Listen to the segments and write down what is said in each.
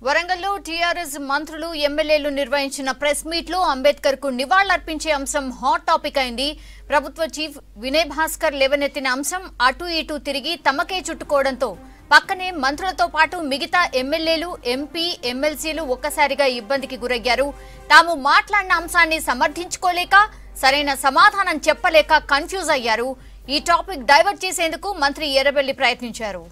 వరంగల్లో టీఆర్ఎస్ మంత్రులు ఎమ్మెల్యేలు నిర్వహించిన ప్రెస్ మీట్ లో అంబేద్కర్ కు నివాళులర్పించే అంశం హాట్ టాపిక్ అయింది ప్రభుత్వ చీఫ్ వినయ్ భాస్కర్ లేవనెత్తిన అంశం అటు ఇటు తిరిగి తమకే చుట్టుకోవడంతో పక్కనే మంత్రులతో పాటు మిగతా ఎమ్మెల్యేలు ఎంపీ ఎమ్మెల్సీలు ఒక్కసారిగా ఇబ్బందికి గురయ్యారు తాము మాట్లాడిన అంశాన్ని సమర్థించుకోలేక సరైన సమాధానం చెప్పలేక కన్ఫ్యూజ్ అయ్యారు ఈ టాపిక్ డైవర్ట్ చేసేందుకు మంత్రి ఎర్రబెల్లి ప్రయత్నించారు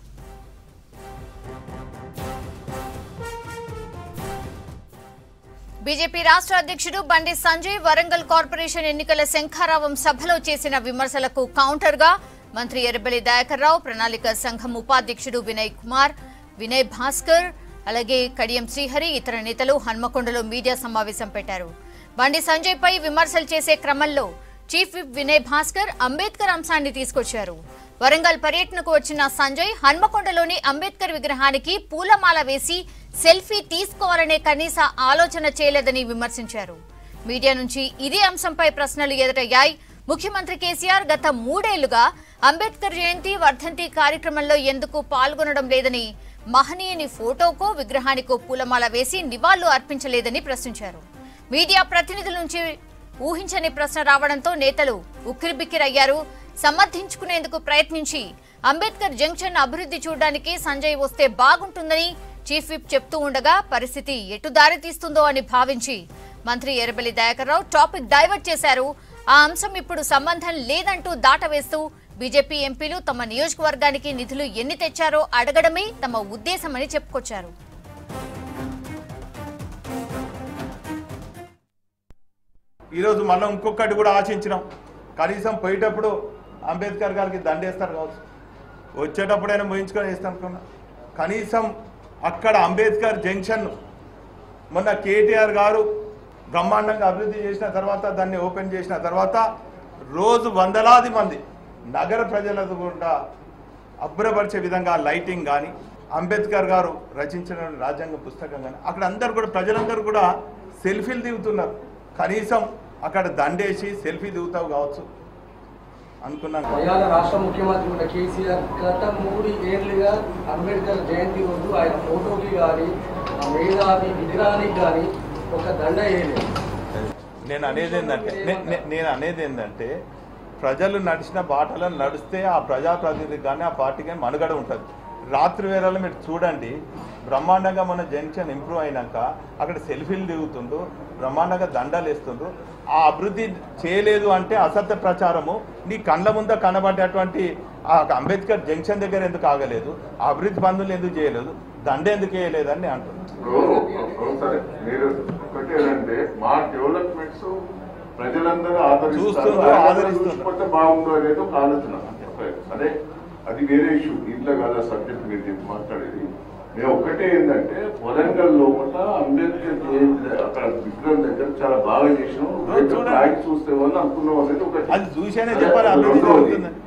బీజేపీ రాష్ట్ర అధ్యక్షుడు బండి సంజయ్ వరంగల్ కార్పొరేషన్ ఎన్నికల శంఖారావం సభలో చేసిన విమర్శలకు కౌంటర్ గా మంత్రి ఎర్రబెల్లి దయాకర్ రావు ప్రణాళిక సంఘం ఉపాధ్యక్షుడు వినయ్ కుమార్ వినయ్ భాస్కర్ అలాగే కడియం శ్రీహరి ఇతర నేతలు హన్మకొండలో మీడియా సమావేశం పెట్టారు బండి సంజయ్ పై విమర్శలు చేసే క్రమంలో చీఫ్ విప్ వినయ్ భాస్కర్ అంబేద్కర్ అంశాన్ని తీసుకొచ్చారు వరంగల్ పర్యటనకు వచ్చిన సంజయ్ హన్మకొండలోని అంబేద్కర్ విగ్రహానికి పూలమాల వేసి సెల్ఫీ తీసుకోవాలనే కనీస ఆలోచన చేయలేదని విమర్శించారు మీడియా నుంచి ఇదే అంశంపై ప్రశ్నలు ఎదురయ్యాయి ముఖ్యమంత్రి కేసీఆర్ గత మూడేళ్లుగా అంబేద్కర్ జయంతి వర్ధంతి కార్యక్రమంలో ఎందుకు పాల్గొనడం లేదని మహనీయుని ఫోటోకో విగ్రహానికో పూలమాల వేసి నివాళులు అర్పించలేదని ప్రశ్నించారు మీడియా ప్రతినిధుల నుంచి ఊహించని ప్రశ్న రావడంతో నేతలు ఉక్కిరిబిక్కిరయ్యారు సమర్థించుకునేందుకు ప్రయత్నించి అంబేద్కర్ జంక్షన్ అభివృద్ధి చూడడానికి సంజయ్ వస్తే బాగుంటుందని చీఫ్ విప్ చెప్తూ ఉండగా పరిస్థితి ఎటు దారి తీస్తుందో అని భావించి మంత్రి ఎర్రబెల్లి దయాకర్ రావు టాపిక్ డైవర్ట్ చేశారు ఆ అంశం ఇప్పుడు సంబంధం లేదంటూ దాటవేస్తూ బీజేపీ ఎంపీలు తమ నియోజకవర్గానికి నిధులు ఎన్ని తెచ్చారో అడగడమే తమ ఉద్దేశమని చెప్పుకొచ్చారు ఈరోజు మనం ఇంకొకటి కూడా ఆశించినాం కనీసం పోయేటప్పుడు అంబేద్కర్ గారికి దండేస్తారు కావచ్చు వచ్చేటప్పుడైనా ముయించుకొని వేస్తాం అనుకున్నా కనీసం అక్కడ అంబేద్కర్ జంక్షన్ మొన్న కేటీఆర్ గారు బ్రహ్మాండంగా అభివృద్ధి చేసిన తర్వాత దాన్ని ఓపెన్ చేసిన తర్వాత రోజు వందలాది మంది నగర ప్రజలకు కూడా అబ్బురపరిచే విధంగా లైటింగ్ కానీ అంబేద్కర్ గారు రచించిన రాజ్యాంగ పుస్తకం కానీ అక్కడ అందరు కూడా ప్రజలందరూ కూడా సెల్ఫీలు దిగుతున్నారు కనీసం అక్కడ దండేసి సెల్ఫీ దిగుతావు కావచ్చు అనుకున్నాను ఇవాళ రాష్ట్ర ముఖ్యమంత్రి ఉన్న కేసీఆర్ గత మూడు ఏళ్లుగా అంబేద్కర్ జయంతి రోజు ఆయన ఫోటోకి కానీ ఆ మేధావి విగ్రహానికి కానీ ఒక దండ వేయలేదు నేను అనేది ఏంటంటే నే- నే- నేను అనేది ఏంటంటే ప్రజలు నడిచిన బాటలో నడిస్తే ఆ ప్రజాప్రతినిధికి కానీ ఆ పార్టీకి కానీ మనుగడ ఉంటుంది రాత్రి వేళలో మీరు చూడండి బ్రహ్మాండంగా మన జంక్షన్ ఇంప్రూవ్ అయినాక అక్కడ సెల్ఫీలు దిగుతుండ్రు బ్రహ్మాండంగా దండాలు వేస్తుండ్రు ఆ అభివృద్ధి చేయలేదు అంటే అసత్య ప్రచారము నీ కళ్ళ ముంద కనబడేటువంటి ఆ అంబేద్కర్ జంక్షన్ దగ్గర ఎందుకు ఆగలేదు ఆ అభివృద్ధి పనులు ఎందుకు చేయలేదు దండ ఎందుకు వేయలేదని నేను అంటున్నాను ఇప్పుడు సరే మీరు ఒకటి ఏంటంటే మా డెవలప్మెంట్స్ ప్రజలందరూ ఆదరిస్తారు చూస్తుండ్రు, ఆయన ఆదరిస్తుండ్రు. చూసుకుంటే బాగుందో అనేది ఒక ఆలోచన ఓకే. సరే అది వేరే ఇష్యూ ఇంట్లో కాదు సబ్జెక్ట్ మీరు చెప్పి మాట్లాడేది మేము ఒక్కటే ఏంటంటే వరంగల్ లోపల అంబేద్కర్ జయంతి అక్కడ విగ్రహం దగ్గర చాలా బాగా చేసినాం చూడండి. ఫ్లాగ్ చూస్తే వాళ్ళు అనుకున్నాం అనేది ఒకటి అది చూసేనే చెప్పాలి అభివృద్ధి రెండోది, జరుగుతుందని